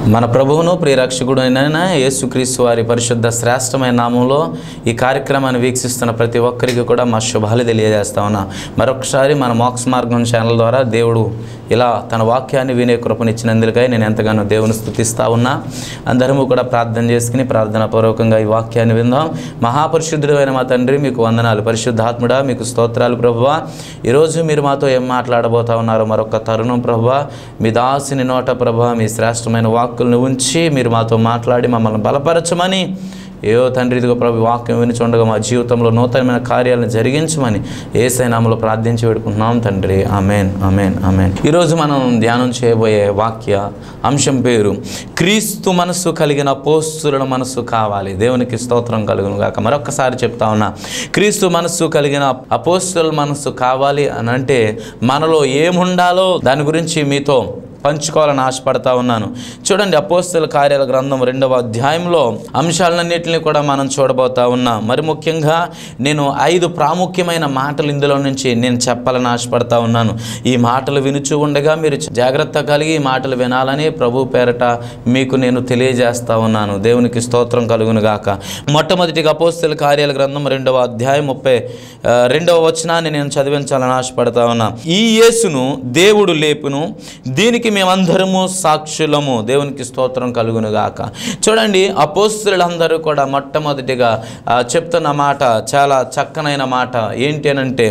మన ప్రభువును ప్రియరక్షకుడైన యేసుక్రీస్తు వారి పరిశుద్ధ శ్రేష్టమైన నామంలో ఈ కార్యక్రమాన్ని వీక్షిస్తున్న ప్రతి ఒక్కరికి కూడా మా శుభాలు తెలియజేస్తా ఉన్నా మరొకసారి మన మోక్ష మార్గం ఛానల్ ద్వారా దేవుడు ఇలా తన వాక్యాన్ని వినే కృపనిచ్చినందుకై నేను ఎంతగానో దేవుని స్థుతిస్తా ఉన్నా అందరము కూడా ప్రార్థన చేసుకుని ప్రార్థన పూర్వకంగా ఈ వాక్యాన్ని విందాం మహాపరిశుద్ధుడైన మా తండ్రి మీకు వందనాలు పరిశుద్ధాత్ముడా మీకు స్తోత్రాలు ప్రభువా ఈరోజు మీరు మాతో ఏం మాట్లాడబోతా ఉన్నారో మరొక తరుణం ప్రభువా మీ దాసిని నోట ప్రభా మీ శ్రేష్టమైన వాక్కులను ఉంచి మీరు మాతో మాట్లాడి మమ్మల్ని బలపరచమని ఏయో తండ్రి ఇదిగో ప్రభు వాక్యం వినిచుండగా మా జీవితంలో నూతనమైన కార్యాలను జరిగించమని ఏసైనామలో ప్రార్థించి పెడుకుంటున్నాం తండ్రి ఆమెన్ ఆమెన్ ఆమెన్ ఈరోజు మనం ధ్యానం చేయబోయే వాక్య అంశం పేరు క్రీస్తు మనస్సు కలిగిన పోస్తుల మనస్సు కావాలి దేవునికి స్తోత్రం కలుగును గాక మరొకసారి చెప్తా ఉన్నా క్రీస్తు మనస్సు కలిగిన అపోస్తుల మనస్సు కావాలి అని అంటే మనలో ఏముండాలో దాని గురించి మీతో పంచుకోవాలని ఆశపడతా ఉన్నాను చూడండి అపోస్తుల కార్యాల గ్రంథం రెండవ అధ్యాయంలో అంశాలన్నింటినీ కూడా మనం చూడబోతా ఉన్నాం మరి ముఖ్యంగా నేను ఐదు ప్రాముఖ్యమైన మాటలు ఇందులో నుంచి నేను చెప్పాలని ఆశపడతా ఉన్నాను ఈ మాటలు వినుచూ ఉండగా మీరు జాగ్రత్త కలిగి ఈ మాటలు వినాలని ప్రభు పేరట మీకు నేను తెలియజేస్తా ఉన్నాను దేవునికి స్తోత్రం కలుగును గాక మొట్టమొదటిగా అపోస్తుల కార్యాల గ్రంథం రెండవ అధ్యాయం ముప్పై ఆ, రెండవ వచనాన్ని నేను చదివించాలని ఆశపడతా ఉన్నా ఈ యేసును దేవుడు లేపును దీనికి మేమందరము సాక్షులము దేవునికి స్తోత్రం కలుగును గాక చూడండి అపోస్తులందరూ కూడా మొట్టమొదటిగా ఆ, చెప్తున్న మాట చాలా చక్కనైన మాట ఏంటి అని అంటే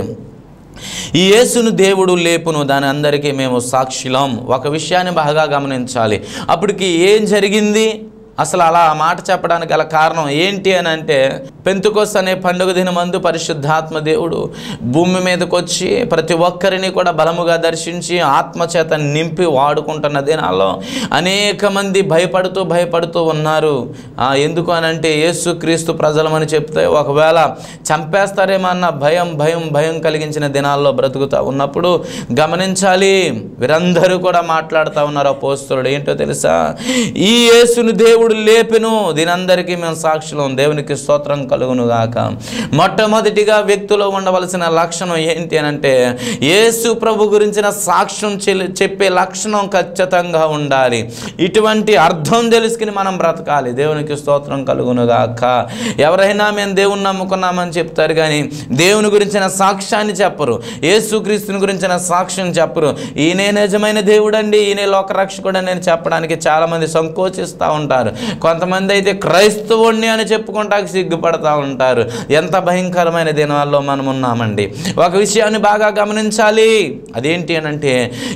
ఈ యేసును దేవుడు లేపును దాని అందరికీ మేము సాక్షులం ఒక విషయాన్ని బాగా గమనించాలి అప్పటికి ఏం జరిగింది అసలు అలా ఆ మాట చెప్పడానికి గల కారణం ఏంటి అని అంటే పెంతుకొస్ అనే పండుగ దినమందు పరిశుద్ధాత్మ దేవుడు భూమి మీదకి వచ్చి ప్రతి ఒక్కరిని కూడా బలముగా దర్శించి ఆత్మ చేత నింపి వాడుకుంటున్న దినాల్లో అనేక మంది భయపడుతూ భయపడుతూ ఉన్నారు ఆ, ఎందుకు అని అంటే యేసు క్రీస్తు ప్రజలమని చెప్తే ఒకవేళ చంపేస్తారేమో అన్న భయం భయం భయం కలిగించిన దినాల్లో బ్రతుకుతా ఉన్నప్పుడు గమనించాలి వీరందరూ కూడా మాట్లాడుతూ ఉన్నారు అపోస్తులుడు ఏంటో తెలుసా ఈ యేసును దేవుడు లేపెను దీనందరికీ మేము సాక్షులం దేవునికి స్తోత్రం కలుగును గాక మొట్టమొదటిగా వ్యక్తిలో ఉండవలసిన లక్షణం ఏంటి అని అంటే యేసు ప్రభు గురించిన సాక్ష్యం చెల్- చెప్పే లక్షణం ఖచ్చితంగా ఉండాలి ఇటువంటి అర్థం తెలుసుకుని మనం బ్రతకాలి దేవునికి స్తోత్రం కలుగును గాక ఎవరైనా మేము దేవుని నమ్ముకున్నామని చెప్తారు కానీ దేవుని గురించిన సాక్ష్యాన్ని చెప్పరు యేసుక్రీస్తుని గురించిన సాక్ష్యం చెప్పరు ఈయనే నిజమైన దేవుడండి ఈయనే లోకరక్షకుడు అని చెప్పడానికి చాలామంది సంకోచిస్తూ ఉంటారు కొంతమంది అయితే క్రైస్తవుణ్ణి అని చెప్పుకుంటానికి సిగ్గుపడతా ఉంటారు ఎంత భయంకరమైన దినాల్లో మనం ఉన్నామండి ఒక విషయాన్ని బాగా గమనించాలి అదేంటి అని అంటే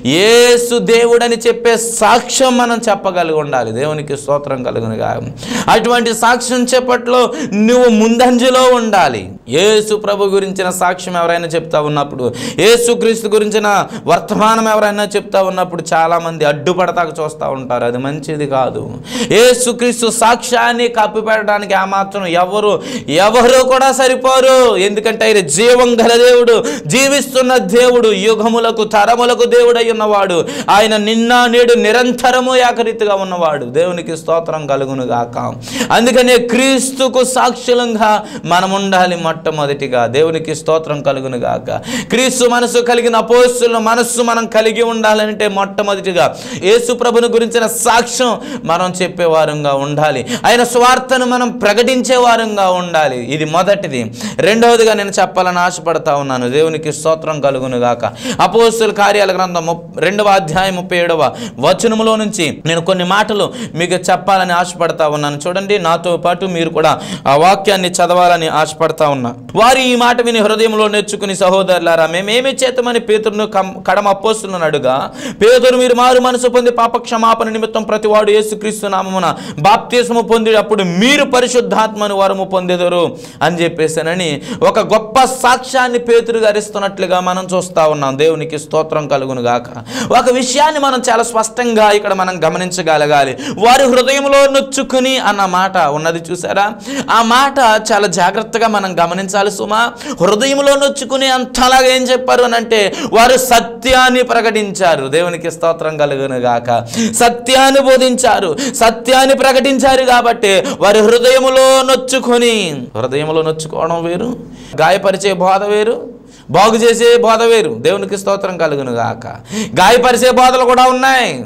యేసు దేవుడని చెప్పే సాక్ష్యం మనం చెప్పగలిగి ఉండాలి దేవునికి స్తోత్రం కలుగునుగా అటువంటి సాక్ష్యం చెప్పట్లో నువ్వు ముందంజలో ఉండాలి యేసు ప్రభు గురించిన సాక్ష్యం ఎవరైనా చెప్తా ఉన్నప్పుడు యేసు క్రీస్తు గురించిన వర్తమానం ఎవరైనా చెప్తా ఉన్నప్పుడు చాలామంది అడ్డుపడతాకు చూస్తూ ఉంటారు అది మంచిది కాదు యేసుక్రీస్తు సాక్ష్యాన్ని కప్పిపెట్టడానికి ఆ మాత్రం ఎవరు ఎవరు కూడా సరిపోరు ఎందుకంటే ఆయన జీవం గల దేవుడు జీవిస్తున్న దేవుడు యుగములకు తరములకు దేవుడై ఉన్నవాడు ఆయన నిన్న నేడు నిరంతరము ఏకరీతిగా ఉన్నవాడు దేవునికి స్తోత్రం కలుగును గాక అందుకనే క్రీస్తుకు సాక్షులంగా మనం ఉండాలి మొట్టమొదటిగా దేవునికి స్తోత్రం కలుగును గాక క్రీస్తు మనసు కలిగిన అపోస్తుల మనస్సు మనం కలిగి ఉండాలంటే మొట్టమొదటిగా యేసు ప్రభుని గురించిన సాక్ష్యం మనం చెప్పేవారంగా ఉండాలి ఆయన స్వార్థను మనం ప్రకటించే వారంగా ఉండాలి ఇది మొదటిది రెండవదిగా నేను చెప్పాలని ఆశపడతా ఉన్నాను దేవునికి స్తోత్రం కలుగును గాక అపోస్తుల కార్యాల గ్రంథం ముప్- రెండవ అధ్యాయం ముప్పై ఏడవ వచనములో నుంచి నేను కొన్ని మాటలు మీకు చెప్పాలని ఆశపడతా ఉన్నాను చూడండి నాతో పాటు మీరు కూడా ఆ వాక్యాన్ని చదవాలని ఆశపడతా ఉన్నా వారు ఈ మాట విని హృదయంలో నేర్చుకుని సహోదరులారా మేమేమి చేతమని పేతురును కం- కడమ అపోస్తులను అడుగా పేదరు మీరు మారు మనసు పొంది పాప క్షమాపణ నిమిత్తం ప్రతివాడు యేసుక్రీస్తు నామమున బాప్తిస్ము పొంది అప్పుడు మీరు పరిశుద్ధాత్మను వరము పొందెదరు అని చెప్పేసానని ఒక గొప్ప సాక్ష్యాన్ని పేతురు గారిస్తున్నట్లుగా మనం చూస్తా ఉన్నాం దేవునికి స్తోత్రం కలుగును గాక ఒక విషయాన్ని మనం చాలా స్పష్టంగా ఇక్కడ మనం గమనించగలగాలి వారి హృదయంలో నొచ్చుకుని అన్న మాట ఉన్నది చూసారా ఆ మాట చాలా జాగ్రత్తగా మనం గమనించాలి సుమా హృదయంలో నొచ్చుకుని అంతలాగా ఏం చెప్పారు అని అంటే వారు సత్యాన్ని ప్రకటించారు దేవునికి స్తోత్రం కలుగును గాక సత్యాన్ని బోధించారు సత్యాన్ని ప్రకటించారు కాబట్టి వారి హృదయములో నొచ్చుకొని హృదయంలో నొచ్చుకోవడం వేరు గాయపరిచే బోధ వేరు బాగు చేసే బోధ వేరు దేవునికి స్తోత్రం కలుగును గాక గాయపరిచే బోధలు కూడా ఉన్నాయి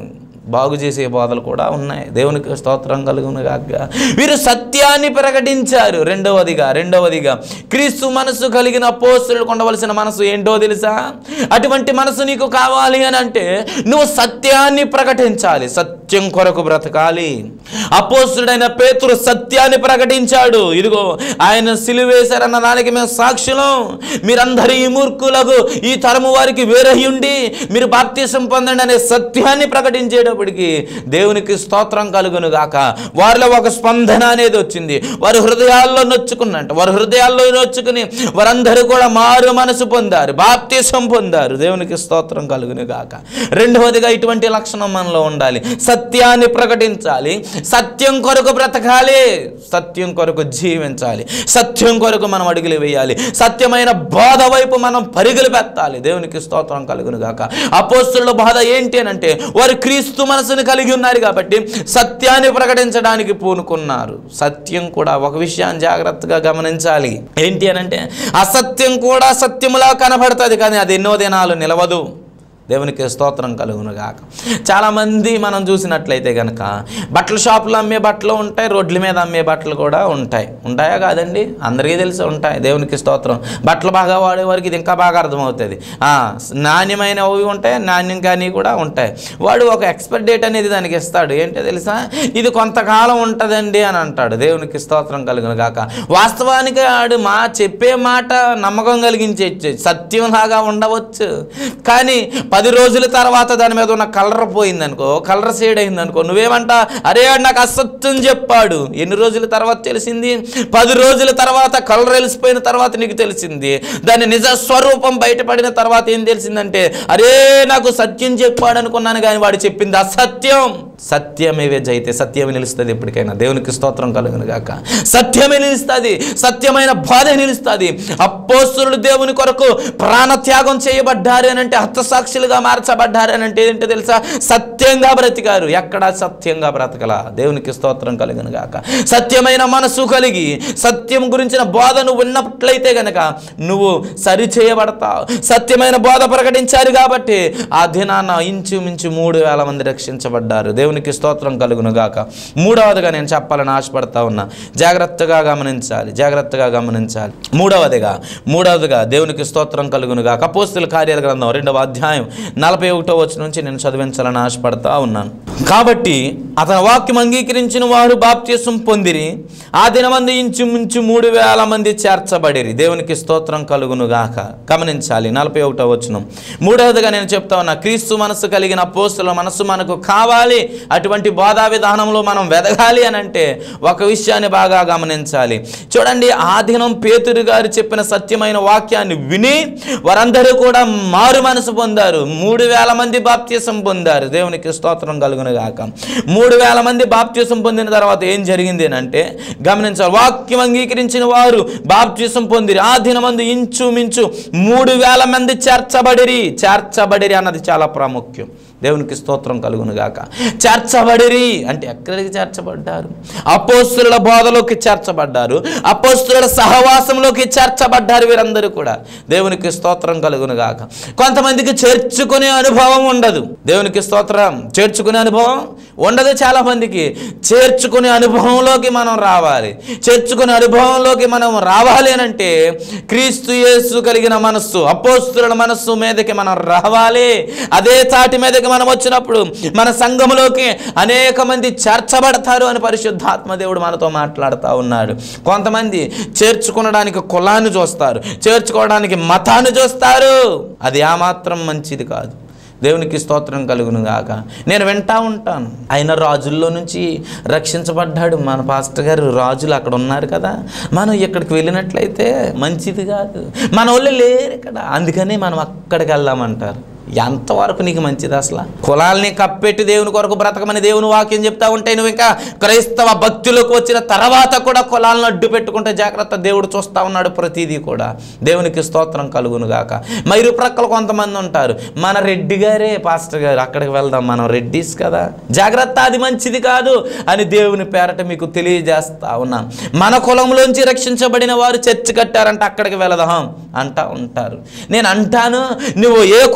బాగు చేసే బోధలు కూడా ఉన్నాయి దేవునికి స్తోత్రం కలుగును గాక వీరు సత్యాన్ని ప్రకటించారు రెండవదిగా రెండవదిగా క్రీస్తు మనసు కలిగిన అపోస్తులకు ఉండవలసిన మనసు ఏంటో తెలుసా అటువంటి మనసు నీకు కావాలి అని అంటే నువ్వు సత్యాన్ని ప్రకటించాలి సత్యం కొరకు బ్రతకాలి అపోస్తుడైన పేతురు సత్యాన్ని ప్రకటించాడు ఇదిగో ఆయన సిలువేశారన్న దానికి మేము సాక్షులం మీరందరూ ఈ మూర్ఖులకు ఈ తరము వారికి వేరయ్యుండి మీరు బాప్తీసం పొందండి అనే సత్యాన్ని ప్రకటించేటప్పటికి దేవునికి స్తోత్రం కలుగును గాక వారిలో ఒక స్పందన అనేది వచ్చింది వారి హృదయాల్లో నొచ్చుకున్నట్టు వారి హృదయాల్లో నొచ్చుకుని వారందరూ కూడా మారు మనసు పొందారు బాప్తీసం పొందారు దేవునికి స్తోత్రం కలుగును గాక రెండవదిగా ఇటువంటి లక్షణం మనలో ఉండాలి సత్యాన్ని ప్రకటించాలి సత్యం కొరకు బ్రతకాలి సత్యం కొరకు జీవించాలి సత్యం కొరకు మనం అడుగులు వేయాలి సత్యమైన బాధ వైపు మనం పరుగులు పెట్టాలి దేవునికి స్తోత్రం కలుగును గాక అపోస్తుల బాధ ఏంటి అని అంటే వారు క్రీస్తు మనసుని కలిగి ఉన్నారు కాబట్టి సత్యాన్ని ప్రకటించడానికి పూనుకున్నారు సత్యం కూడా ఒక విషయాన్ని జాగ్రత్తగా గమనించాలి ఏంటి అని అంటే అసత్యం కూడా సత్యములా కనబడుతుంది కానీ అది ఎన్నో దినాలు నిలవదు దేవునికి స్తోత్రం కలుగును గాక చాలామంది మనం చూసినట్లయితే కనుక బట్టల షాపులో అమ్మే బట్టలు ఉంటాయి రోడ్ల మీద అమ్మే బట్టలు కూడా ఉంటాయి ఉంటాయా కాదండి అందరికీ తెలిసి ఉంటాయి దేవునికి స్తోత్రం బట్టలు బాగా వాడే వారికి ఇది ఇంకా బాగా అర్థమవుతుంది ఆ, నాణ్యమైనవి ఉంటాయి నాణ్యం కానీ కూడా ఉంటాయి వాడు ఒక ఎక్స్పైర్ డేట్ అనేది దానికి ఇస్తాడు ఏంటో తెలుసా ఇది కొంతకాలం ఉంటుందండి అని అంటాడు దేవునికి స్తోత్రం కలుగును గాక వాస్తవానికి ఆడు మా చెప్పే మాట నమ్మకం కలిగించే సత్యంలాగా ఉండవచ్చు కానీ పది రోజుల తర్వాత దాని మీద ఉన్న కలర్ పోయింది అనుకో కలర్ షేడ్ అయింది అనుకో నువ్వేమంటా అరే ఆడు నాకు అసత్యం చెప్పాడు ఎన్ని రోజుల తర్వాత తెలిసింది పది రోజుల తర్వాత కలర్ వెలిసిపోయిన తర్వాత నీకు తెలిసింది దాని నిజ స్వరూపం బయటపడిన తర్వాత ఏం తెలిసిందంటే అరే నాకు సత్యం చెప్పాడు అనుకున్నాను కానీ వాడు చెప్పింది అసత్యం సత్యమేవే జైతే సత్యమే నిలుస్తుంది ఎప్పటికైనా దేవునికి స్తోత్రం కలుగును గాక సత్యమే నిలుస్తుంది సత్యమైన బాధ నిలుస్తుంది అపోస్తులు దేవుని కొరకు ప్రాణత్యాగం చేయబడ్డారు అని అంటే హస్తసాక్షులుగా మార్చబడ్డారు అని అంటే ఏంటో తెలుసా సత్యంగా బ్రతికారు ఎక్కడ సత్యంగా బ్రతకలా దేవునికి స్తోత్రం కలుగును గాక సత్యమైన మనసు కలిగి సత్యం గురించిన బోధను విన్నట్లయితే గనక నువ్వు సరి చేయబడతావు సత్యమైన బోధ ప్రకటించారు కాబట్టి ఆ దినాన ఇంచుమించు మూడు వేల మంది రక్షించబడ్డారు దేవునికి స్తోత్రం కలుగును గాక మూడవదిగా నేను చెప్పాలని ఆశపడతా ఉన్నా జాగ్రత్తగా గమనించాలి జాగ్రత్తగా గమనించాలి మూడవదిగా మూడవదిగా దేవునికి స్తోత్రం కలుగును గాక అపోస్తుల కార్యాల గ్రంథం రెండవ అధ్యాయం నలభై ఒకటో వచ్చి నుంచి నేను చదివించాలని ఆశపడతా ఉన్నాను కాబట్టి అతని వాక్యం అంగీకరించిన వారు బాప్తీసం పొందిరి ఆ దినమంది ఇంచుమించు మూడు వేల మంది చేర్చబడిరి దేవునికి స్తోత్రం కలుగును గాక గమనించాలి నలభై ఒకటో వచనం మూడవదిగా నేను చెప్తా ఉన్నా క్రీస్తు మనసు కలిగిన పోస్తుల మనసు మనకు కావాలి అటువంటి బోధా విధానంలో మనం వెదగాలి అని అంటే ఒక విషయాన్ని బాగా గమనించాలి చూడండి ఆ దినం పేతురు గారు చెప్పిన సత్యమైన వాక్యాన్ని విని వారందరూ కూడా మారు మనసు పొందారు మూడు వేల మంది బాప్త్యసం పొందారు దేవునికి స్తోత్రం కలుగును గాక మూడు వేల మంది బాప్త్యసం పొందిన తర్వాత ఏం జరిగింది అని అంటే గమనించాలి వాక్యం అంగీకరించిన వారు బాప్త్యసం పొందిరి ఆ దినమందు ఇంచుమించు మూడు వేల మంది చేర్చబడిరి చేర్చబడిరి అన్నది చాలా ప్రాముఖ్యం దేవునికి స్తోత్రం కలుగును గాక చేర్చబడిరి అంటే ఎక్కడికి చేర్చబడ్డారు అపోస్తుల బోధలోకి చేర్చబడ్డారు అపోస్తుల సహవాసంలోకి చేర్చబడ్డారు వీరందరూ కూడా దేవునికి స్తోత్రం కలుగును గాక కొంతమందికి చేర్చుకునే అనుభవం ఉండదు దేవునికి స్తోత్రం చేర్చుకునే అనుభవం ఉండదు చాలా మందికి చేర్చుకునే అనుభవంలోకి మనం రావాలి చేర్చుకునే అనుభవంలోకి మనం రావాలి అని అంటే క్రీస్తు యేసు కలిగిన మనస్సు అపోస్తుల మనస్సు మీదకి మనం రావాలి అదే తాటి మీదకి మనం వచ్చినప్పుడు మన సంఘములోకి అనేక మంది చేర్చబడతారు అని పరిశుద్ధాత్మ దేవుడు మనతో మాట్లాడుతూ ఉన్నాడు కొంతమంది చేర్చుకునడానికి కులాన్ని చూస్తారు చేర్చుకోవడానికి మతాన్ని చూస్తారు అది ఏమాత్రం మంచిది కాదు దేవునికి స్తోత్రం కలుగును గాక నేను వింటా ఉంటాను ఆయన రాజుల్లో నుంచి రక్షించబడ్డాడు మన పాస్టర్ గారు రాజులు అక్కడ ఉన్నారు కదా మనం ఇక్కడికి వెళ్ళినట్లయితే మంచిది కాదు మన వాళ్ళు లేరు ఇక్కడ అందుకని మనం అక్కడికి వెళ్దామంటారు ఎంతవరకు నీకు మంచిది అసలు కులాల్ని కప్పెట్టి దేవుని కొరకు బ్రతకమని దేవుని వాక్యం చెప్తా ఉంటే నువ్వు ఇంకా క్రైస్తవ భక్తులకు వచ్చిన తర్వాత కూడా కులాలను అడ్డు పెట్టుకుంటే జాగ్రత్త దేవుడు చూస్తా ఉన్నాడు ప్రతిదీ కూడా దేవునికి స్తోత్రం కలుగును గాక మైరు ప్రక్కల కొంతమంది ఉంటారు మన రెడ్డి గారే పాస్టర్ గారు అక్కడికి వెళ్దాం మనం రెడ్డిస్ కదా జాగ్రత్త అది మంచిది కాదు అని దేవుని పేరట మీకు తెలియజేస్తా ఉన్నాను మన కులంలోంచి రక్షించబడిన వారు చర్చి కట్టారంటే అక్కడికి వెళదాం అంటా ఉంటారు నేను అంటాను నువ్వు ఏ కులంలో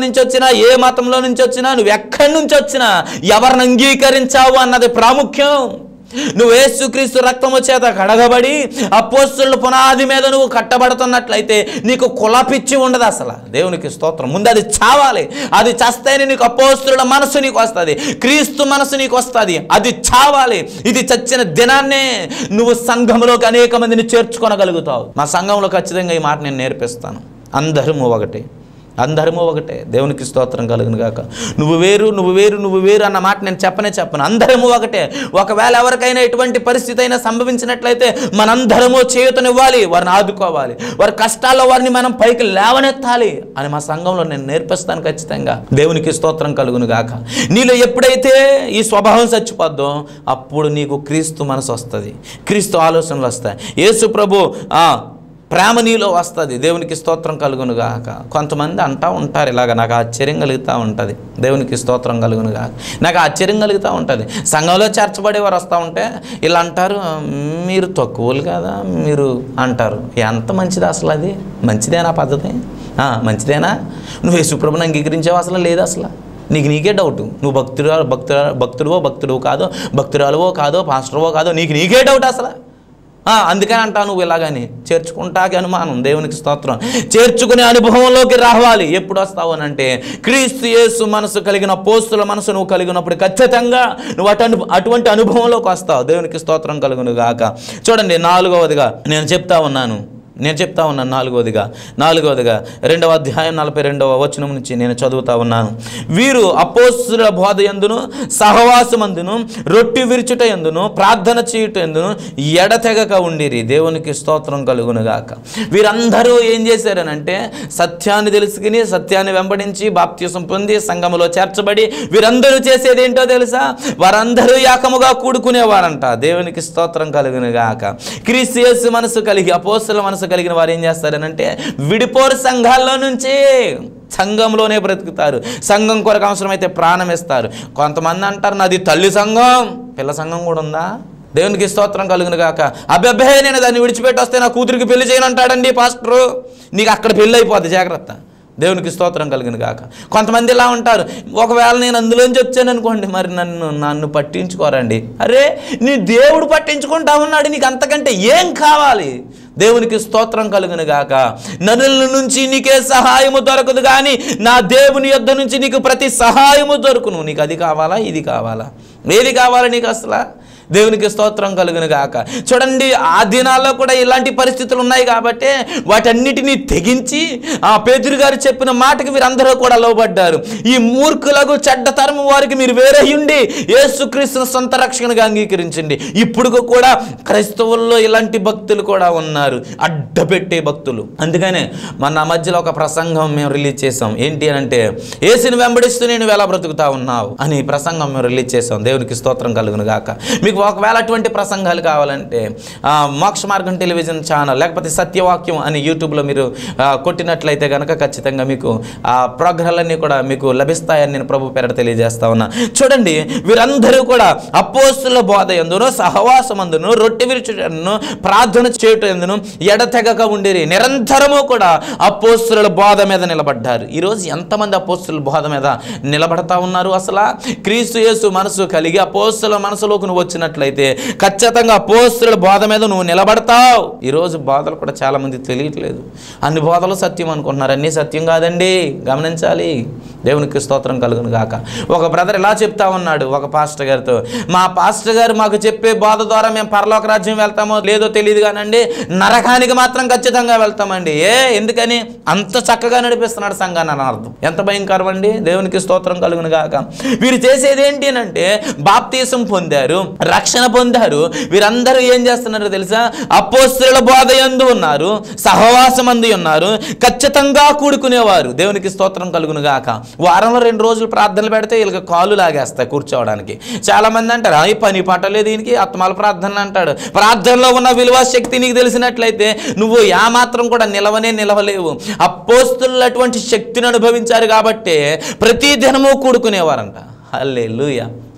నుంచి వచ్చినా ఏ మతంలో నుంచి వచ్చినా నువ్వు ఎక్కడి నుంచి వచ్చినా ఎవరిని అంగీకరించావు అన్నది ప్రాముఖ్యం నువ్వు యేసుక్రీస్తు రక్తము చేత కడగబడి అపోస్తుల పునాది మీద నువ్వు కట్టబడుతున్నట్లయితే నీకు కులపిచ్చి ఉండదు అసలు దేవునికి స్తోత్రం ముందు అది చావాలి అది చస్తేనే నీకు అపోస్తుల మనసు నీకు వస్తుంది క్రీస్తు మనసు నీకు వస్తుంది అది చావాలి ఇది చచ్చిన దినాన్నే నువ్వు సంఘంలోకి అనేక మందిని చేర్చుకొనగలుగుతావు మా సంఘంలో ఖచ్చితంగా ఈ మాట నేను నేర్పిస్తాను అందరము ఒకటే అందరము ఒకటే దేవునికి స్తోత్రం కలుగును గాక నువ్వు వేరు నువ్వు వేరు నువ్వు వేరు అన్న మాట నేను చెప్పనే చెప్పను అందరము ఒకటే ఒకవేళ ఎవరికైనా ఎటువంటి పరిస్థితి అయినా సంభవించినట్లయితే మనందరము చేయుతనివ్వాలి వారిని ఆదుకోవాలి వారి కష్టాల్లో వారిని మనం పైకి లేవనెత్తాలి అని మా సంఘంలో నేను నేర్పిస్తాను ఖచ్చితంగా దేవునికి స్తోత్రం కలుగును గాక నీలో ఎప్పుడైతే ఈ స్వభావం చచ్చిపోద్దో అప్పుడు నీకు క్రీస్తు మనసు వస్తుంది క్రీస్తు ఆలోచనలు వస్తాయి యేసు ప్రభు ఆ ప్రేమ నీలో వస్తుంది దేవునికి స్తోత్రం కలుగును గాక కొంతమంది అంటా ఉంటారు ఇలాగ నాకు ఆశ్చర్యం కలుగుతూ ఉంటుంది దేవునికి స్తోత్రం కలుగును గాక నాకు ఆశ్చర్యం కలుగుతూ ఉంటుంది సంఘంలో చేర్చబడేవారు వస్తూ ఉంటే ఇలా అంటారు మీరు తక్కువలు కదా మీరు అంటారు ఎంత మంచిది అసలు అది మంచిదేనా పద్ధతి ఆ, మంచిదేనా నువ్వు యేసుప్రభుని అంగీకరించావు అసలు లేదు అసలు నీకు నీకే డౌట్ నువ్వు భక్తుడు భక్తుడు భక్తుడివో భక్తుడు కాదో భక్తురాలువో కాదో పాస్టర్వో కాదో నీకు నీకే డౌట్ అసలు ఆ, అందుకని అంటావు నువ్వు ఇలాగని చేర్చుకుంటాకి అనుమానం దేవునికి స్తోత్రం చేర్చుకునే అనుభవంలోకి రావాలి ఎప్పుడు వస్తావు అని అంటే క్రీస్తు యేసు మనసు కలిగిన పోస్తుల మనసు నువ్వు కలిగినప్పుడు ఖచ్చితంగా నువ్వు అటు అటువంటి అనుభవంలోకి వస్తావు దేవునికి స్తోత్రం కలుగును గాక చూడండి నాలుగవదిగా నేను చెప్తా ఉన్నాను నేను చెప్తా ఉన్నాను నాలుగవదిగా నాలుగవదిగా రెండవ అధ్యాయం నలభై రెండవ వచనం నుంచి నేను చదువుతా ఉన్నాను వీరు అపోస్తుల బోధ ఎందును సహవాసమందును రొట్టి విరుచుట ఎందును ప్రార్థన చేయుట ఎందును ఎడతెగక ఉండిరి దేవునికి స్తోత్రం కలుగునుగాక వీరందరూ ఏం చేశారనంటే సత్యాన్ని తెలుసుకుని సత్యాన్ని వెంబడించి బాప్త్యసం పొంది సంఘములో చేర్చబడి వీరందరూ చేసేది ఏంటో తెలుసా వారందరూ ఏకముగా కూడుకునేవారంట దేవునికి స్తోత్రం కలుగునుగాక క్రీస్తు యేసు మనసు కలిగి అపోస్తుల మనసు కలిగిన వారు ఏం చేస్తారనంటే విడిపోరు సంఘాల్లో నుంచి సంఘంలోనే బ్రతుకుతారు సంఘం కొరకు అవసరమైతే ప్రాణం ఇస్తారు కొంతమంది అంటారు నాది తల్లి సంఘం పిల్ల సంఘం కూడా ఉందా దేవునికి స్తోత్రం కలుగును గాక అబ్బెబ్బే నేను దాన్ని విడిచిపెట్టి వస్తే నా కూతురికి పెళ్లి చేయను అంటాడండి పాస్టరు నీకు అక్కడ పెళ్ళి అయిపోద్ది జాగ్రత్త దేవునికి స్తోత్రం కలిగిన గాక కొంతమంది ఇలా ఉంటారు ఒకవేళ నేను అందులోంచి వచ్చాను అనుకోండి మరి నన్ను నన్ను పట్టించుకోరండి అరే నీ దేవుడు పట్టించుకుంటా ఉన్నాడు నీకు అంతకంటే ఏం కావాలి దేవునికి స్తోత్రం కలుగును గాక నరుల నుంచి నీకే సహాయము దొరకదు కానీ నా దేవుని యొద్ద నుంచి నీకు ప్రతి సహాయము దొరుకును నీకు అది కావాలా ఇది కావాలా ఏది కావాలా నీకు అసలు దేవునికి స్తోత్రం కలుగును గాక చూడండి ఆ దినాల్లో కూడా ఇలాంటి పరిస్థితులు ఉన్నాయి కాబట్టి వాటన్నిటినీ తెగించి ఆ పేతురు గారు చెప్పిన మాటకి వీరందరూ కూడా లోబడ్డారు ఈ మూర్ఖులకు చెడ్డ తరము వారికి మీరు వేరే ఉండి యేసుక్రీస్తును సొంత రక్షణగా అంగీకరించండి ఇప్పుడు కూడా క్రైస్తవుల్లో ఇలాంటి భక్తులు కూడా ఉన్నారు అడ్డపెట్టే భక్తులు అందుకనే మన మధ్యలో ఒక ప్రసంగం మేము రిలీజ్ చేసాం ఏంటి అని అంటే ఏసుని వెంబడిస్తూ నేను ఎలా బ్రతుకుతా ఉన్నావు అని ప్రసంగం మేము రిలీజ్ చేసాం దేవునికి స్తోత్రం కలుగును గాక మీకు ఒకవేళ అటువంటి ప్రసంగాలు కావాలంటే ఆ, మోక్ష మార్గం టెలివిజన్ ఛానల్ లేకపోతే సత్యవాక్యం అని యూట్యూబ్లో మీరు ఆ, కొట్టినట్లయితే కనుక ఖచ్చితంగా మీకు ఆ ప్రోగ్రాలన్నీ కూడా మీకు లభిస్తాయని నేను ప్రభు పేరట తెలియజేస్తా ఉన్నా చూడండి వీరందరూ కూడా అపోస్తుల బోధ ఎందును సహవాసమందును రొట్టె విరుచుటను ప్రార్థన చేయుట ఎందును ఎడతెగక ఉండిరి నిరంతరము కూడా అపోస్తుల బోధ మీద నిలబడ్డారు ఈరోజు ఎంతమంది అపోస్తుల బోధ మీద నిలబడతా ఉన్నారు అసలు క్రీస్తు యేసు మనసు కలిగి అపోస్తుల మనసులోకి నువ్వు వచ్చినట్లయితే ఖచ్చితంగా అపోస్తుల బోధ మీద నువ్వు నిలబడతావు ఈరోజు బోధలు కూడా చాలా మంది తెలియట్లేదు అన్ని బోధలు సత్యం అనుకుంటున్నారు అన్నీ సత్యం కాదండి గమనించాలి దేవునికి స్తోత్రం కలుగును గాక ఒక బ్రదర్ ఇలా చెప్తా ఉన్నాడు ఒక పాస్టర్ గారితో మా పాస్టర్ గారు మాకు చెప్పే బోధ ద్వారా మేము పరలోక రాజ్యం వెళ్తామో లేదో తెలియదు కానండి నరకానికి మాత్రం ఖచ్చితంగా వెళ్తామండి ఏ ఎందుకని అంత చక్కగా నడిపిస్తున్నాడు సంఘాన్ని అని అర్థం ఎంత భయంకరం అండి దేవునికి స్తోత్రం కలుగును గాక వీరు చేసేది ఏంటి అంటే బాప్తీసం పొందారు రక్షణ పొందారు వీరందరూ ఏం చేస్తున్నారు తెలుసా అపోస్తుల బోధ యందు ఉన్నారు సహవాసం అంది ఉన్నారు ఖచ్చితంగా కూడుకునేవారు దేవునికి స్తోత్రం కలుగును గాక వారంలో రెండు రోజులు ప్రార్థనలు పెడితే వీళ్ళకి కాళ్ళు లాగేస్తాయి కూర్చోవడానికి చాలా మంది అంటారు "ఆ, ఈ పని పట్టలేదు దీనికి ఆత్మాల ప్రార్థనలు అంటాడు ప్రార్థనలో ఉన్న విలువ శక్తి నీకు తెలిసినట్లయితే నువ్వు యా మాత్రం కూడా నిలవనే నిలవలేవు అపోస్తులు అటువంటి శక్తిని అనుభవించారు కాబట్టి ప్రతి దినము కూడుకునేవారంట హల్లే లూయ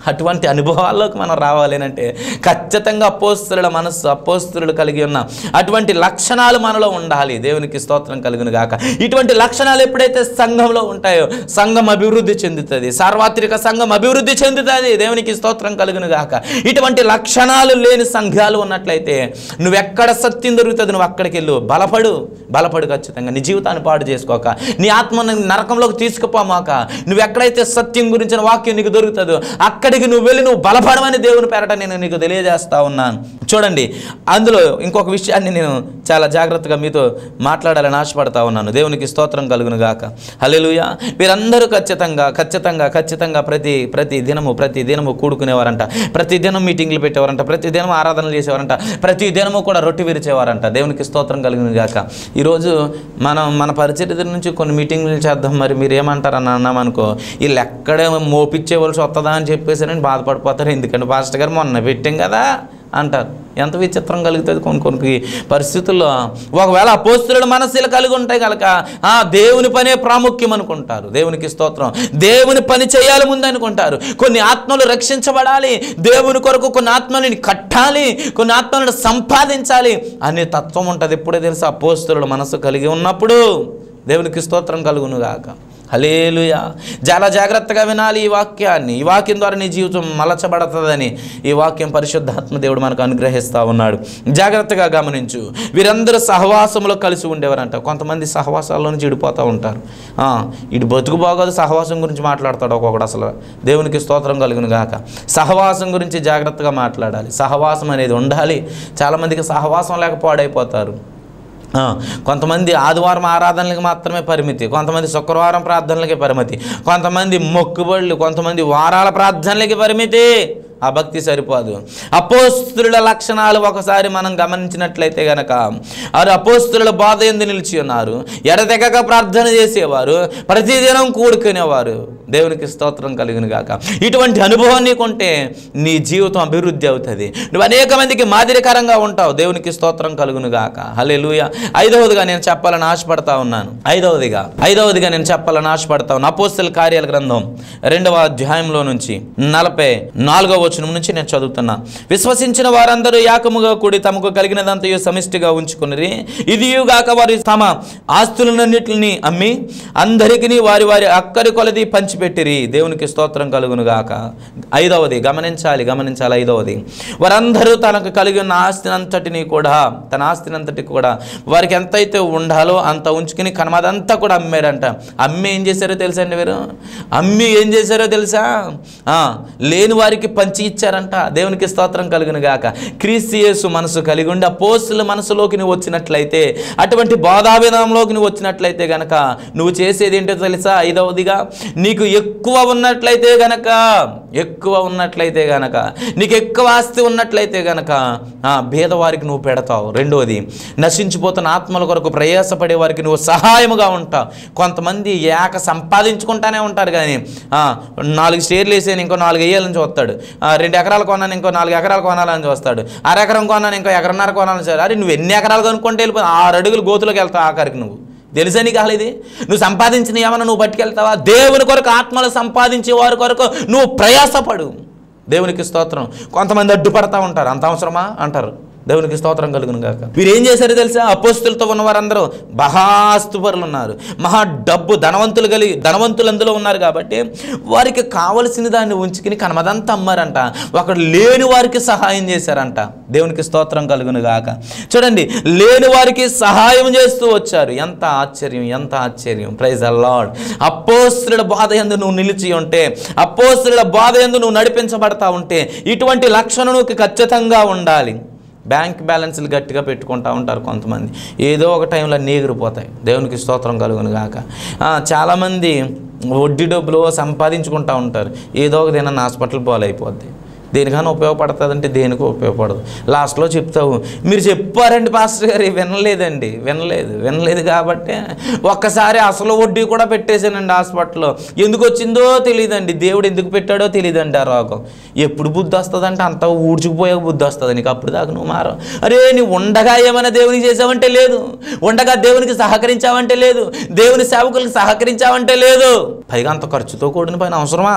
అటువంటి అనుభవాల్లోకి మనం రావాలి అంటే ఖచ్చితంగా అపోస్తుల మనస్సు అపోస్తులు కలిగి ఉన్న అటువంటి లక్షణాలు మనలో ఉండాలి దేవునికి స్తోత్రం కలుగును గాక ఇటువంటి లక్షణాలు ఎప్పుడైతే సంఘంలో ఉంటాయో సంఘం అభివృద్ధి చెందుతుంది సార్వత్రిక సంఘం అభివృద్ధి చెందుతుంది దేవునికి స్తోత్రం కలుగును గాక ఇటువంటి లక్షణాలు లేని సంఘాలు ఉన్నట్లయితే నువ్వెక్కడ సత్యం దొరుకుతుంది నువ్వు అక్కడికి వెళ్ళు బలపడు బలపడు ఖచ్చితంగా నీ జీవితాన్ని పాడు చేసుకోక నీ ఆత్మను నరకంలోకి తీసుకుపోమాక నువ్వు ఎక్కడైతే సత్యం గురించిన వాక్యం నీకు దొరుకుతుందో అక్కడికి నువ్వు వెళ్ళి నువ్వు బలపడమని దేవుని పేరట నేను నీకు తెలియజేస్తా ఉన్నాను చూడండి అందులో ఇంకొక విషయాన్ని నేను చాలా జాగ్రత్తగా మీతో మాట్లాడాలని ఆశపడతా ఉన్నాను దేవునికి స్తోత్రం కలుగును గాక హల్లెలూయ వీరందరూ ఖచ్చితంగా ఖచ్చితంగా ఖచ్చితంగా ప్రతి ప్రతి దినము ప్రతి దినము కూడుకునేవారంట ప్రతి దినం మీటింగ్లు పెట్టేవారంట ప్రతి దినం ఆరాధనలు చేసేవారంట ప్రతి దినము కూడా రొట్టె విరిచేవారంట దేవునికి స్తోత్రం కలుగును గాక ఈరోజు మనం మన పరిచర్య నుంచి కొన్ని మీటింగ్లు చేద్దాం మరి మీరు ఏమంటారని అన్నామనుకో వీళ్ళు ఎక్కడే మోపిచ్చేవలసి వస్తుందా అని చెప్పేసి నేను బాధపడిపోతారు ఎందుకంటే పాస్టర్ గారు మొన్న పెట్టాం కదా అంటారు ఎంత విచిత్రం కలుగుతుంది కొన్ని కొన్ని పరిస్థితుల్లో ఒకవేళ అపోస్తుల మనస్సులు కలిగి ఉంటాయి కనుక ఆ దేవుని పనే ప్రాముఖ్యం అనుకుంటారు దేవునికి స్తోత్రం దేవుని పని చేయాలి ముందు అనుకుంటారు కొన్ని ఆత్మలు రక్షించబడాలి దేవుని కొరకు కొన్ని ఆత్మలని కట్టాలి కొన్ని ఆత్మలను సంపాదించాలి అనే తత్వం ఉంటుంది ఎప్పుడే తెలుసు అపోస్తుల మనసు కలిగి ఉన్నప్పుడు దేవునికి స్తోత్రం కలుగును గాక హలేలుయా చాలా జాగ్రత్తగా వినాలి ఈ వాక్యాన్ని ఈ వాక్యం ద్వారా నీ జీవితం మలచబడుతుందని ఈ వాక్యం పరిశుద్ధాత్మ దేవుడు మనకు అనుగ్రహిస్తూ ఉన్నాడు జాగ్రత్తగా గమనించు వీరందరూ సహవాసంలో కలిసి ఉండేవారంట కొంతమంది సహవాసాల్లోనే చెడిపోతూ ఉంటారు ఆ, ఇటు బతుకు బాగోదు సహవాసం గురించి మాట్లాడతాడు ఒక్కొక్కడు అసలు దేవునికి స్తోత్రం కలుగును గాక సహవాసం గురించి జాగ్రత్తగా మాట్లాడాలి సహవాసం అనేది ఉండాలి చాలామందికి సహవాసం లేక పాడైపోతారు ఆ, కొంతమంది ఆదివారం ఆరాధనలకు మాత్రమే పరిమితి కొంతమంది శుక్రవారం ప్రార్థనలకి పరిమితి కొంతమంది మొక్కుబళ్ళు కొంతమంది వారాల ప్రార్థనలకి పరిమితి ఆ భక్తి సరిపోదు అపోస్తుల లక్షణాలు ఒకసారి మనం గమనించినట్లయితే గనక వారు అపోస్తుల బాధ ఎందు నిలిచి ఉన్నారు ఎడతెగక ప్రార్థన చేసేవారు ప్రతిదినం కూడుకునేవారు దేవునికి స్తోత్రం కలిగిన గాక ఇటువంటి అనుభవం నీకుంటే నీ జీవితం అభివృద్ధి అవుతుంది నువ్వు అనేక మందికి మాదిరికరంగా ఉంటావు దేవునికి స్తోత్రం కలుగును గాక హలే ఐదవదిగా నేను చెప్పాలని ఆశపడతా ఉన్నాను ఐదవదిగా ఐదవదిగా నేను చెప్పాలని ఆశపడతా ఉన్నాను అపోస్తల కార్యాల గ్రంథం రెండవ అధ్యాయంలో నుంచి నలభై నాలుగవ వచనం నుంచి నేను చదువుతున్నా విశ్వసించిన వారందరూ యాకముగా కూడి తమకు కలిగినదంతయు సమిష్టిగా ఉంచుకుని ఇదియుగాక వారి తమ ఆస్తులన్నింటిని అమ్మి అందరికీ వారి వారి అక్కరి కొలది పంచిపెట్టిరి దేవునికి స్తోత్రం కలుగును గాక ఐదవది గమనించాలి గమనించాలి ఐదవది వారందరూ తనకు కలిగి ఉన్న ఆస్తినంతటిని కూడా తన ఆస్తినంతటి కూడా వారికి ఎంతైతే ఉండాలో అంత ఉంచుకుని కనమదంతా కూడా అమ్మాడంట అమ్మి ఏం చేశారో తెలుసా అండి వీరు అమ్మి ఏం చేశారో తెలుసా ఆ, లేని వారికి పంచి ఇచ్చారంట దేవునికి స్తోత్రం కలుగును గాక క్రీస్తు యేసు మనసు కలిగి ఉండి అపోస్తుల మనసులోకి నువ్వు వచ్చినట్లయితే అటువంటి బోధావిధానంలోకి నువ్వు వచ్చినట్లయితే గనక నువ్వు చేసేది ఏంటో తెలుసా ఐదవదిగా నీకు ఎక్కువ ఉన్నట్లయితే గనక ఎక్కువ ఉన్నట్లయితే గనక నీకు ఎక్కువ ఆస్తి ఉన్నట్లయితే గనక ఆ, భేదవారికి నువ్వు పెడతావు రెండోది నశించిపోతున్న ఆత్మల కొరకు ప్రయాసపడే వారికి నువ్వు సహాయముగా ఉంటావు కొంతమంది ఏక సంపాదించుకుంటానే ఉంటారు కానీ ఆ, నాలుగు షేర్లు వేసాను ఇంకో నాలుగు వేయాలని చూస్తాడు ఆ, రెండు ఎకరాలు కొన్నాను ఇంకో నాలుగు ఎకరాలు కొనాలని చూస్తాడు అర ఎకరం కొన్నాను ఇంకో ఎకరన్నర కొనాలని చూస్తాడు అరే నువ్వు ఎన్ని ఎకరాలు కొనుక్కుంటే వెళ్ళిపో ఆరు అడుగులు గోతులోకి వెళ్తావు ఆఖరికి నువ్వు తెలుసా నీకు అసలు ఇది నువ్వు సంపాదించిన ఏమన్నా నువ్వు పట్టుకెళ్తావా దేవుని కొరకు ఆత్మలు సంపాదించే వారి కొరకు నువ్వు ప్రయాసపడు దేవునికి స్తోత్రం కొంతమంది అడ్డుపడతా ఉంటారు అంత అవసరమా అంటారు దేవునికి స్తోత్రం కలుగును గాక వీరు ఏం చేశారో తెలుసా అపోస్తులతో ఉన్న వారందరూ మహాస్తుపరులు ఉన్నారు మహా డబ్బు ధనవంతులు కలిగి ధనవంతులు అందులో ఉన్నారు కాబట్టి వారికి కావలసిన దాన్ని ఉంచుకుని కనమదంతా అమ్మారంట ఒకడు లేని వారికి సహాయం చేశారంట దేవునికి స్తోత్రం కలుగును గాక చూడండి లేని వారికి సహాయం చేస్తూ వచ్చారు ఎంత ఆశ్చర్యం ఎంత ఆశ్చర్యం ప్రైజ్ అల్లాడ్ అపోస్తుల బాధ ఎందు నువ్వు నిలిచి ఉంటే అపోస్తుల బాధ ఎందు నువ్వు నడిపించబడతా ఉంటే ఇటువంటి లక్షణం నువ్వు ఖచ్చితంగా ఉండాలి బ్యాంక్ బ్యాలెన్స్లు గట్టిగా పెట్టుకుంటా ఉంటారు కొంతమంది ఏదో ఒక టైంలో నీగిరిపోతాయి దేవునికి స్తోత్రం కలుగును గాక ఆ, చాలామంది వడ్డీ డబ్బులు సంపాదించుకుంటా ఉంటారు ఏదో ఒక దిన హాస్పిటల్ పాలైపోద్ది దేనికైనా ఉపయోగపడుతుందంటే దేనికి ఉపయోగపడదు లాస్ట్లో చెప్తావు మీరు చెప్పారండి పాస్టర్ గారు వినలేదండి వినలేదు వినలేదు కాబట్టి ఒక్కసారి అసలు వడ్డీ కూడా పెట్టేశానండి హాస్పిటల్లో ఎందుకు వచ్చిందో తెలియదండి దేవుడు ఎందుకు పెట్టాడో తెలియదండి ఆ రోగం ఎప్పుడు బుద్ధి వస్తుందంటే అంత ఊడ్చుకుపోయాక బుద్ధి వస్తుంది నీకు అప్పుడు దాకా నువ్వు మారవు అరే నువ్వు ఉండగా ఏమైనా దేవునికి చేసావంటే లేదు ఉండగా దేవునికి సహకరించావంటే లేదు దేవుని సేవకులకు సహకరించావంటే లేదు పైగా అంత ఖర్చుతో కూడిన పైన అవసరమా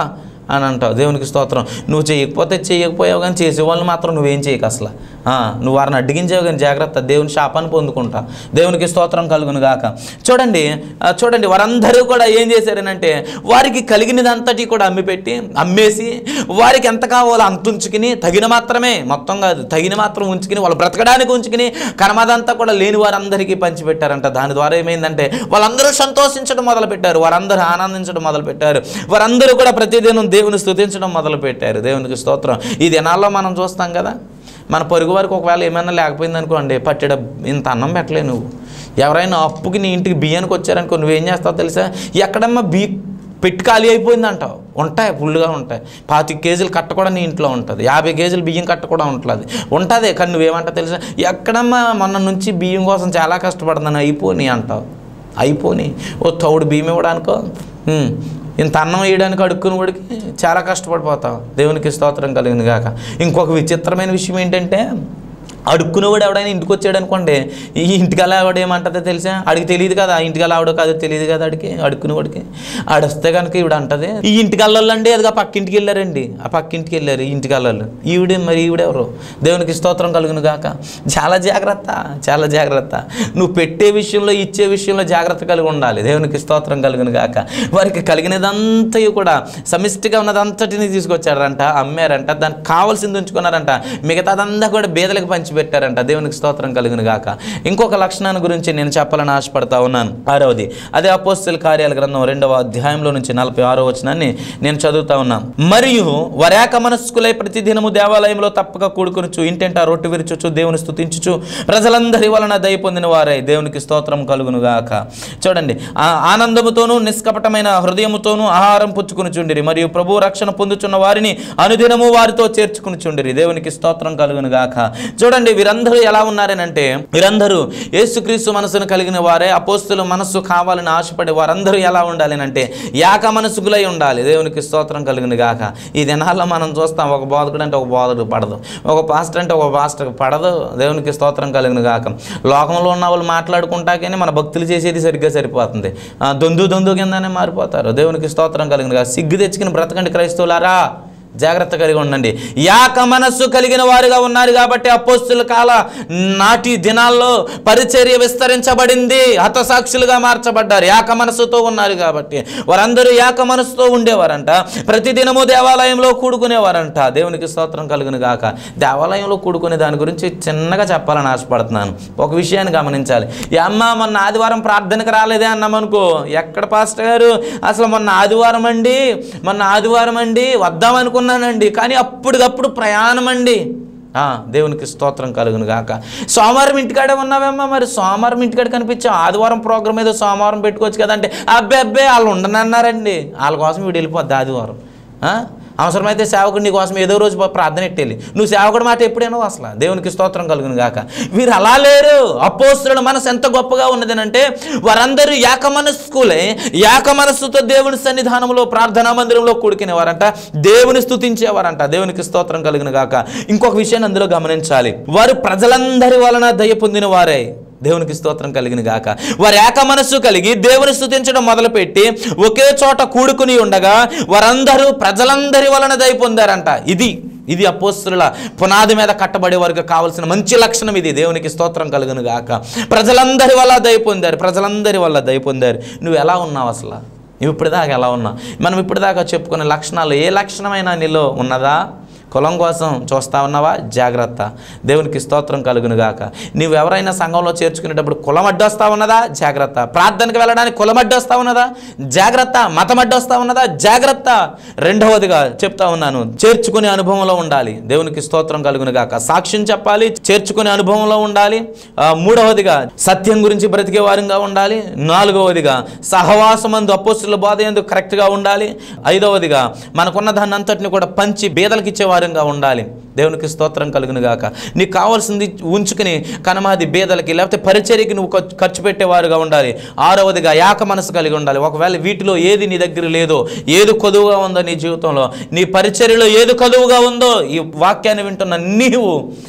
అని అంటావు దేవునికి స్తోత్రం నువ్వు చేయకపోతే చేయకపోయావు కానీ చేసేవాళ్ళు మాత్రం నువ్వేం చేయకు అసలు ఆ, నువ్వు వారిని అడ్డగించావు కానీ జాగ్రత్త దేవుని శాపాన్ని పొందుకుంటా దేవునికి స్తోత్రం కలుగును గాక చూడండి ఆ, చూడండి వారందరూ కూడా ఏం చేశారనంటే వారికి కలిగినదంతటి కూడా అమ్మిపెట్టి అమ్మేసి వారికి ఎంత కావాలో అంత ఉంచుకుని తగిన మాత్రమే మొత్తం కాదు తగిన మాత్రం ఉంచుకుని వాళ్ళు బ్రతకడానికి ఉంచుకుని కనమదంతా కూడా లేని వారందరికీ పంచిపెట్టారంట దాని ద్వారా ఏమైందంటే వాళ్ళందరూ సంతోషించడం మొదలుపెట్టారు వారందరూ ఆనందించడం మొదలుపెట్టారు వారందరూ కూడా ప్రతిదినం దేవుని స్తుతించడం మొదలుపెట్టారు దేవునికి స్తోత్రం ఈ దినాల్లో మనం చూస్తాం కదా మన పొరుగు వారికి ఒకవేళ ఏమైనా లేకపోయింది అనుకోండి పట్టెడ ఇంత అన్నం పెట్టలే నువ్వు ఎవరైనా అప్పుకి నీ ఇంటికి బియ్యానికి వచ్చారనుకో నువ్వేం చేస్తావు తెలుసా ఎక్కడమ్మా బీ పెట్టి ఖాళీ అయిపోయింది అంటావు ఉంటాయి ఫుల్గా ఉంటాయి పాతిక కేజీలు కట్ట కూడా నీ ఇంట్లో ఉంటుంది యాభై కేజీలు బియ్యం కట్ట కూడా ఉంటుంది ఉంటుంది కానీ నువ్వేమంటావు తెలుసా ఎక్కడమ్మా మొన్న నుంచి బియ్యం కోసం చాలా కష్టపడుతున్నాను అయిపోని అంటావు అయిపోని ఓ తౌడు బియ్యం ఇవ్వడానికో ఉమ్, ఇంత అన్నం వేయడానికి అడుక్కుని వాడికి చాలా కష్టపడిపోతాం దేవునికి స్తోత్రం కలిగింది కాక ఇంకొక విచిత్రమైన విషయం ఏంటంటే అడుక్కునేవాడు ఎవడైనా ఇంటికి వచ్చాడు అనుకోండి ఈ ఇంటికల్లా ఆవిడ ఏమంటుందో తెలుసా ఆడికి తెలియదు కదా ఆ ఇంటికల్లా ఆవిడ కాదో తెలియదు కదా ఆడికి అడుక్కునేవాడికి ఆడు వస్తే కనుక ఈవిడ అంటది ఈ ఇంటికల్లండి అది ఆ పక్కింటికి వెళ్ళారండి ఆ పక్కింటికి వెళ్ళారు ఈ ఇంటికల్లాలు ఈవిడే మరి ఈవిడెవరు దేవునికి స్తోత్రం కలుగును గాక చాలా జాగ్రత్త చాలా జాగ్రత్త నువ్వు పెట్టే విషయంలో ఇచ్చే విషయంలో జాగ్రత్త కలిగి ఉండాలి దేవునికి స్తోత్రం కలుగును గాక వారికి కలిగినదంతా కూడా సమిష్టిగా ఉన్నదంతటిని తీసుకొచ్చారంట అమ్మారంట దానికి కావాల్సింది ఉంచుకున్నారంట మిగతాదంతా కూడా బేదలకు పంచిపెట్టారంట దేవునికి స్తోత్రం కలుగును గాక ఇంకొక లక్షణాన్ని గురించి నేను చెప్పాలని ఆశపడతా ఉన్నాను ఆరవది అదే అపోస్తుల కార్యాల గ్రంథం రెండవ అధ్యాయంలో నుంచి నలభై ఆరో వచనాన్ని నేను చదువుతా ఉన్నాను మరియు వరేక మనస్కులై ప్రతిదినము దేవాలయంలో తప్పక కూడుకొనుచు ఇంటెంట రొట్టె విరుచుచు దేవుని స్తుతించుచు ప్రజలందరి వలన దయ పొందిన వారై దేవునికి స్తోత్రం కలుగును గాక చూడండి ఆ ఆనందముతోనూ నిష్కపటమైన హృదయముతోనూ ఆహారం పుచ్చుకునిచుండిరి మరియు ప్రభు రక్షణ పొందుచున్న వారిని అనుదినము వారితో చేర్చుకునిచుండిరి దేవునికి స్తోత్రం కలుగును గాక చూడండి వీరందరూ ఎలా ఉన్నారనంటే వీరందరూ యేసుక్రీస్తు మనసును కలిగిన వారే అపోస్తుల మనస్సు కావాలని ఆశపడే వారందరూ ఎలా ఉండాలి అంటే యాక మనసుకులై ఉండాలి దేవునికి స్తోత్రం కలిగిన గాక ఈ దినాల్లో మనం చూస్తాం ఒక బోధకుడు అంటే ఒక బోధకుడు పడదు ఒక పాస్టర్ అంటే ఒక పాస్టర్ పడదు దేవునికి స్తోత్రం కలిగిన గాక లోకంలో ఉన్న వాళ్ళు మాట్లాడుకుంటా కానీ మన భక్తులు చేసేది సరిగ్గా సరిపోతుంది ఆ, దొందు దొందు కిందనే మారిపోతారు దేవునికి స్తోత్రం కలిగిన గాక సిగ్గు తెచ్చుకుని బ్రతకండి క్రైస్తవులారా జాగ్రత్త కలిగి ఉండండి యాక మనస్సు కలిగిన వారుగా ఉన్నారు కాబట్టి అపోస్తుల కాల నాటి దినాల్లో పరిచర్య విస్తరించబడింది హతసాక్షులుగా మార్చబడ్డారు యాక మనస్సుతో ఉన్నారు కాబట్టి వారందరూ యాక మనస్సుతో ఉండేవారంట ప్రతిదినము దేవాలయంలో కూడుకునేవారంట దేవునికి స్తోత్రం కలుగును గాక దేవాలయంలో కూడుకునే దాని గురించి చిన్నగా చెప్పాలని ఆశపడుతున్నాను ఒక విషయాన్ని గమనించాలి ఈ అమ్మ మొన్న ఆదివారం ప్రార్థనకు రాలేదే అన్నామనుకో ఎక్కడ పాస్టర్ గారు అసలు మొన్న ఆదివారం అండి మొన్న ఆదివారం అండి వద్దాం అనుకున్నానండి కానీ అప్పటికప్పుడు ప్రయాణం అండి ఆ, దేవునికి స్తోత్రం కలుగును గాక సోమవారం ఇంటికాడే ఉన్నావేమ్మా మరి సోమవారం ఇంటికాడ కనిపించాం ఆదివారం ప్రోగ్రామ్ ఏదో సోమవారం పెట్టుకోవచ్చు కదంటే అబ్బే అబ్బే వాళ్ళు ఉండనన్నారండి వాళ్ళ కోసం వీడు వెళ్ళిపోద్ది ఆదివారం ఆ? అవసరమైతే సేవకుడు నీ కోసం ఏదో రోజు ప్రార్థన ఎట్టేళ్ళి నువ్వు సేవకుడు మాట ఎప్పుడైనా అసలు దేవునికి స్తోత్రం కలుగును గాక వీరు అలా లేరు అపోస్తుల మనసు ఎంత గొప్పగా ఉన్నదనంటే వారందరూ ఏక మనస్కులే ఏక మనస్సుతో దేవుని సన్నిధానంలో ప్రార్థనా మందిరంలో కూడుకునేవారంట దేవుని స్తుతించేవారంట దేవునికి స్తోత్రం కలిగిన గాక ఇంకొక విషయాన్ని అందులో గమనించాలి వారు ప్రజలందరి వలన దయ పొందిన వారే దేవునికి స్తోత్రం కలిగిన గాక వారి ఏక మనస్సు కలిగి దేవుని స్తుతించడం మొదలుపెట్టి ఒకే చోట కూడుకుని ఉండగా వారందరూ ప్రజలందరి వలన దయ పొందారంట ఇది ఇది అపోస్తుల పునాది మీద కట్టబడే వారికి కావాల్సిన మంచి లక్షణం ఇది దేవునికి స్తోత్రం కలుగును గాక ప్రజలందరి వల్ల దయ పొందారు ప్రజలందరి వల్ల దయ పొందారు నువ్వు ఎలా ఉన్నావు అసలు నువ్వు ఇప్పటిదాకా ఎలా ఉన్నావు మనం ఇప్పటిదాకా చెప్పుకునే లక్షణాలు ఏ లక్షణమైనా నీలో ఉన్నదా కులం కోసం చూస్తా ఉన్నావా జాగ్రత్త దేవునికి స్తోత్రం కలుగును గాక నువ్వు ఎవరైనా సంఘంలో చేర్చుకునేటప్పుడు కులం అడ్డొస్తా ఉన్నదా జాగ్రత్త ప్రార్థనకు వెళ్ళడానికి కులం అడ్డొస్తా ఉన్నదా జాగ్రత్త మతం అడ్డొస్తా ఉన్నదా జాగ్రత్త రెండవదిగా చెప్తా ఉన్నాను చేర్చుకునే అనుభవంలో ఉండాలి దేవునికి స్తోత్రం కలుగును గాక సాక్ష్యం చెప్పాలి చేర్చుకునే అనుభవంలో ఉండాలి ఆ, మూడవదిగా సత్యం గురించి బ్రతికే వారంగా ఉండాలి నాలుగవదిగా సహవాసమందు అపోస్తుల బోధ ఎందు కరెక్ట్గా ఉండాలి ఐదవదిగా మనకున్న దాన్ని అంతటిని కూడా పంచి బీదలకు ఇచ్చే వారంగా ఉండాలి దేవునికి స్తోత్రం కలుగును గాక నీకు కావాల్సింది ఉంచుకుని కనమాది బీదలకి లేకపోతే పరిచర్యకి నువ్వు ఖర్చు- ఖర్చు పెట్టేవారుగా ఉండాలి ఆరవదిగా యాక మనసు కలిగి ఉండాలి ఒకవేళ వీటిలో ఏది నీ దగ్గర లేదో ఏది కొదువుగా ఉందో నీ జీవితంలో నీ పరిచర్యలో ఏది కొదువుగా ఉందో ఈ వాక్యాన్ని వింటున్న నీవు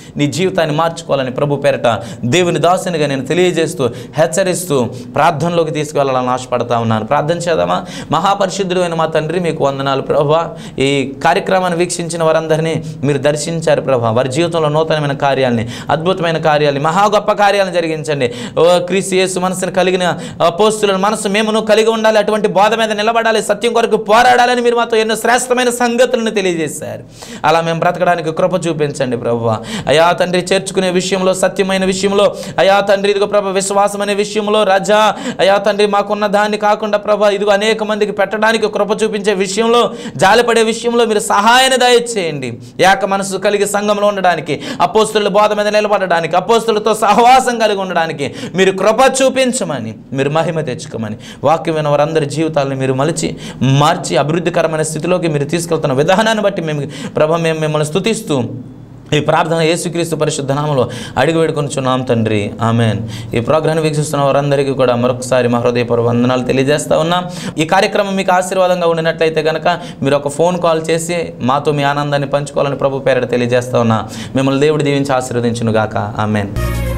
నీ జీవితాన్ని మార్చుకోవాలని ప్రభు పేరట దేవుని దాసునిగా నేను తెలియజేస్తూ హెచ్చరిస్తూ ప్రార్థనలోకి తీసుకువెళ్ళాలని ఆశపడతా ఉన్నాను ప్రార్థన చేద్దామా మహాపరిశుద్ధుడు అయిన మా తండ్రి మీకు వందనాలు ప్రభా ఈ కార్యక్రమాన్ని వీక్షించిన వారందరినీ మీరు దర్శించారు ప్రభా వారి జీవితంలో నూతనమైన కార్యాలని అద్భుతమైన కార్యాలని మహా గొప్ప కార్యాలను జరిగించండి ఓ క్రీస్తు యేసు మనసును కలిగిన పోస్తులను మనసు మేమును కలిగి ఉండాలి అటువంటి బోధ మీద నిలబడాలి సత్యం కొరకు పోరాడాలని మీరు మాతో ఎన్నో శ్రేష్టమైన సంగతులను తెలియజేశారు అలా మేము బ్రతకడానికి కృప చూపించండి ప్రభు అయా తండ్రి చేర్చుకునే విషయంలో సత్యమైన విషయంలో అయా తండ్రి ఇదిగో ప్రభ విశ్వాసం అనే విషయంలో రజా అయా తండ్రి మాకున్న దాన్ని కాకుండా ప్రభ ఇదిగో అనేక మందికి పెట్టడానికి కృప చూపించే విషయంలో జాలిపడే విషయంలో మీరు సహాయాన్ని దయచేయండి ఏక మనసు కలిగి సంఘంలో ఉండడానికి అపోస్తుల బోధ మీద నిలబడడానికి అపోస్తులతో సహవాసం కలిగి ఉండడానికి మీరు కృప చూపించమని మీరు మహిమ తెచ్చుకోమని వాక్యం విన్న వారందరి జీవితాలను మీరు మలిచి మార్చి అభివృద్ధికరమైన స్థితిలోకి మీరు తీసుకెళ్తున్న విధానాన్ని బట్టి మేము ప్రభ మేము మిమ్మల్ని స్తుతిస్తూ ఈ ప్రార్థన యేసుక్రీస్తు పరిశుద్ధ నామంలో అడిగి వేడుకొనిచున్నాం తండ్రి ఆమెన్ ఈ ప్రోగ్రాన్ని వీక్షిస్తున్న వారందరికీ కూడా మరొకసారి మా హృదయపూర్వ వందనాలు తెలియజేస్తా ఉన్నాం ఈ కార్యక్రమం మీకు ఆశీర్వాదంగా ఉండినట్లయితే కనుక మీరు ఒక ఫోన్ కాల్ చేసి మాతో మీ ఆనందాన్ని పంచుకోవాలని ప్రభు పేరట తెలియజేస్తా ఉన్నా మిమ్మల్ని దేవుడు దీవించి ఆశీర్వదించును గాక ఆమెన్